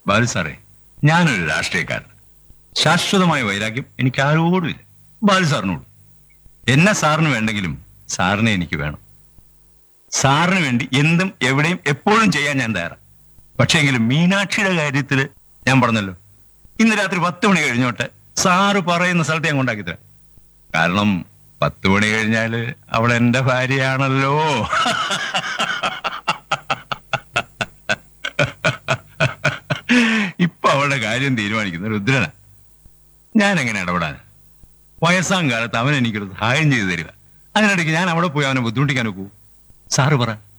ബാലു സാറേ ഞാനൊരു രാഷ്ട്രീയക്കാരൻ ശാശ്വതമായ വൈരാഗ്യം എനിക്ക് ആരോടുമില്ല ബാലു സാറിനോട് എന്നെ സാറിന് വേണ്ടെങ്കിലും സാറിനെ എനിക്ക് വേണം സാറിന് വേണ്ടി എന്തും എവിടെയും എപ്പോഴും ചെയ്യാൻ ഞാൻ തയ്യാറാണ് പക്ഷേങ്കിലും മീനാക്ഷിയുടെ കാര്യത്തിൽ ഞാൻ പറഞ്ഞല്ലോ ഇന്ന് രാത്രി പത്ത് മണി കഴിഞ്ഞോട്ടെ സാറ് പറയുന്ന സ്ഥലത്ത് ഞാൻ കൊണ്ടാക്കി തരാം കാരണം പത്ത് മണി കഴിഞ്ഞാല് അവൾ എന്റെ ഭാര്യയാണല്ലോ ഇപ്പൊ അവളുടെ കാര്യം തീരുമാനിക്കുന്ന രുദ്രന ഞാൻ എങ്ങനെ ഇടപെടാൻ വയസ്സാം കാലത്ത് അവൻ എനിക്കൊരു സഹായം ചെയ്തു തരിക അതിനിടയ്ക്ക് ഞാൻ അവിടെ പോയി അവനെ ബുദ്ധിമുട്ടിക്കാൻ നോക്കൂ സാറ് പറ